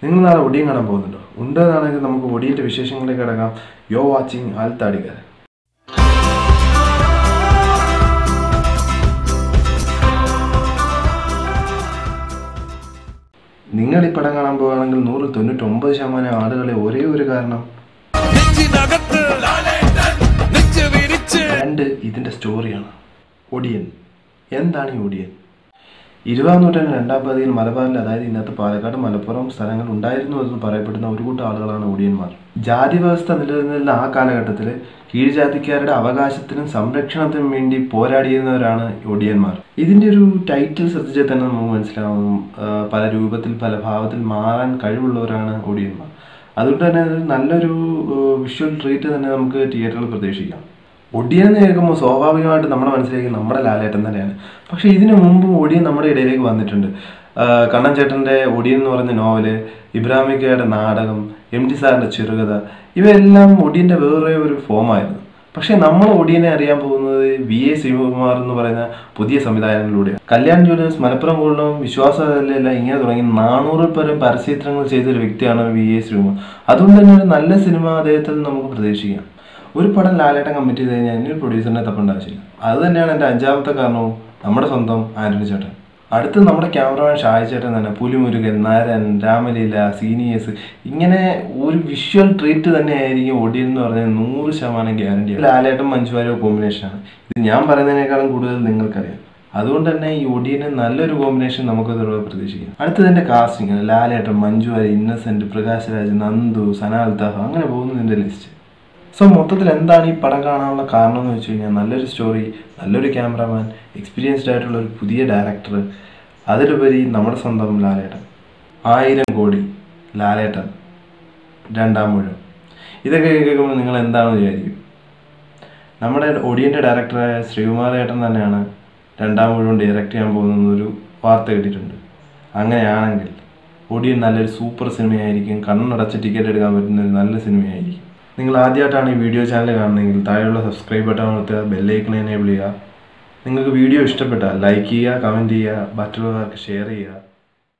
നിങ്ങൾ നാളെ ഒടിയൻ കാണാൻ പോകുന്നുണ്ടോ ഉണ്ടെന്നാണെങ്കിൽ നമുക്ക് ഒടിയൻ്റെ വിശേഷങ്ങളിലേക്ക് കിടക്കാം യോ വാച്ചിങ് ആൽത്താടിക്കാരൻ നിങ്ങൾ ഈ പടം കാണാൻ പോകുകയാണെങ്കിൽ നൂറ് തൊണ്ണൂറ്റൊമ്പത് ശതമാനം ആളുകളെ ഒരേ ഒരു കാരണം നെഞ്ചിനകത്ത് നെഞ്ച് വിരിച്ച് രണ്ട് ഇതിൻ്റെ സ്റ്റോറിയാണ് ഒടിയൻ എന്താണ് ഈ ഒടിയൻ ഇരുപതാം നൂറ്റാണ്ട് രണ്ടാം പകുതിയിൽ മലബാറിൽ അതായത് ഇന്നത്തെ പാലക്കാട് മലപ്പുറം സ്ഥലങ്ങൾ ഉണ്ടായിരുന്നു എന്ന് പറയപ്പെടുന്ന ഒരു കൂട്ടം ആളുകളാണ് ഒടിയന്മാർ ജാതി വ്യവസ്ഥ നിലനിന്നിരുന്ന ആ കാലഘട്ടത്തിൽ കീഴ്ജാതിക്കാരുടെ അവകാശത്തിനും സംരക്ഷണത്തിനും വേണ്ടി പോരാടിയിരുന്നവരാണ് ഒടിയന്മാർ ഇതിൻ്റെ ഒരു ടൈറ്റിൽ ശ്രദ്ധിച്ചാൽ തന്നെ നമുക്ക് മനസ്സിലാവും ആ, പല രൂപത്തിൽ പല ഭാവത്തിൽ മാറാൻ കഴിവുള്ളവരാണ് ഒടിയന്മാർ അതുകൊണ്ട് തന്നെ അത് നല്ലൊരു വിഷ്വൽ ട്രീറ്റ് തന്നെ നമുക്ക് തിയേറ്ററിൽ പ്രതീക്ഷിക്കാം ഒടിയൻ എന്ന് കേൾക്കുമ്പോൾ സ്വാഭാവികമായിട്ട് നമ്മുടെ മനസ്സിലേക്ക് നമ്മുടെ ലാലേട്ടൻ തന്നെയാണ് പക്ഷേ ഇതിനു മുമ്പും ഒടിയൻ നമ്മുടെ ഇടയിലേക്ക് വന്നിട്ടുണ്ട് ആ, കണ്ണൻ ചേട്ടൻ്റെ ഒടിയൻ എന്ന് പറഞ്ഞ നോവല് ഇബ്രാഹിമിക്കയുടെ നാടകം എം ടി സാറിൻ്റെ ചെറുകഥ ഇവയെല്ലാം ഒടിയൻ്റെ വേറെ ഒരു ഫോമായിരുന്നു പക്ഷേ നമ്മൾ ഒടിയനെ അറിയാൻ പോകുന്നത് വി എ ശിവകുമാർ എന്ന് പറയുന്ന പുതിയ സംവിധാനങ്ങളിലൂടെയാണ് കല്യാൺ ജ്വല്ലേഴ്സ് മലപ്പുറം കൊള്ളും വിശ്വാസമെല്ലാം ഇങ്ങനെ തുടങ്ങി നാനൂറിൽ പരം പരസ്യചിത്രങ്ങൾ ചെയ്തൊരു വ്യക്തിയാണ് വി എ ശ്രീകുമാർ അതുകൊണ്ട് തന്നെ ഒരു നല്ല സിനിമ അദ്ദേഹത്തിൽ നിന്ന് നമുക്ക് പ്രതീക്ഷിക്കാം ഒരു പടം ലാലേട്ടൻ കമ്മിറ്റ് ചെയ്ത് കഴിഞ്ഞാൽ ഇനി ഒരു പ്രൊഡ്യൂസറിനെ തപ്പേണ്ട ആവശ്യമില്ല അത് തന്നെയാണ് എൻ്റെ അഞ്ചാമത്തെ കാരണവും നമ്മുടെ സ്വന്തം ആന്റണി ചേട്ടൻ അടുത്ത് നമ്മുടെ ക്യാമറമാൻ ഷായി ചേട്ടൻ തന്നെ പുലിമുരുകൻ നരൻ രാമലീല സീനിയേഴ്സ് ഇങ്ങനെ ഒരു വിഷ്വൽ ട്രീറ്റ് തന്നെ ആയിരിക്കും ഒടിയൻ എന്ന് പറഞ്ഞാൽ നൂറ് ശതമാനം ഗ്യാരണ്ടി ലാലേട്ടൻ മഞ്ജുവാരോ കോമ്പിനേഷനാണ് ഇത് ഞാൻ പറയുന്നതിനേക്കാളും കൂടുതൽ നിങ്ങൾക്കറിയാം അതുകൊണ്ട് തന്നെ ഈ ഒടിയന് നല്ലൊരു കോമ്പിനേഷൻ നമുക്ക് ഇതിലൂടെ പ്രതീക്ഷിക്കാം അടുത്തതിൻ്റെ കാസ്റ്റിംഗ് ലാലേട്ടൻ മഞ്ജു വാര്യർ ഇന്നസെന്റ് പ്രകാശ് രാജ് നന്ദു സനാൽ താഹ അങ്ങനെ പോകുന്നു ഇതിൻ്റെ ലിസ്റ്റ് സോ മൊത്തത്തിൽ എന്താണ് ഈ പടം കാണാനുള്ള കാരണം എന്ന് വെച്ച് കഴിഞ്ഞാൽ നല്ലൊരു സ്റ്റോറി നല്ലൊരു ക്യാമറാമാൻ എക്സ്പീരിയൻസ്ഡ് ആയിട്ടുള്ള ഒരു പുതിയ ഡയറക്ടർ അതിലുപരി നമ്മുടെ സ്വന്തം ലാലേട്ടൻ ആയിരം കോടി ലാലേട്ടൻ രണ്ടാം മുഴുവൻ ഇതൊക്കെ കേൾക്കുമ്പോൾ നിങ്ങൾ എന്താണെന്ന് വിചാരിക്കും നമ്മുടെ ഒടിയൻ്റെ ഡയറക്ടറായ ശ്രീകുമാർ ഏട്ടൻ തന്നെയാണ് രണ്ടാം മുഴുവൻ ഡയറക്റ്റ് ചെയ്യാൻ പോകുന്നൊരു വാർത്ത കിട്ടിയിട്ടുണ്ട് അങ്ങനെയാണെങ്കിൽ ഒടിയൻ നല്ലൊരു സൂപ്പർ സിനിമയായിരിക്കും കണ്ണടച്ച് ടിക്കറ്റ് എടുക്കാൻ പറ്റുന്ന ഒരു നല്ല സിനിമയായിരിക്കും നിങ്ങൾ ആദ്യമായിട്ടാണ് ഈ വീഡിയോ ചാനൽ കാണുന്നതെങ്കിൽ താഴെയുള്ള സബ്സ്ക്രൈബ് ബട്ടൺ അമർത്തുക ബെല്ലൈക്കൺ എനേബിൾ ചെയ്യുക നിങ്ങൾക്ക് വീഡിയോ ഇഷ്ടപ്പെട്ടാൽ ലൈക്ക് ചെയ്യുക കമൻറ്റ് ചെയ്യുക മറ്റുള്ളവർക്ക് ഷെയർ ചെയ്യുക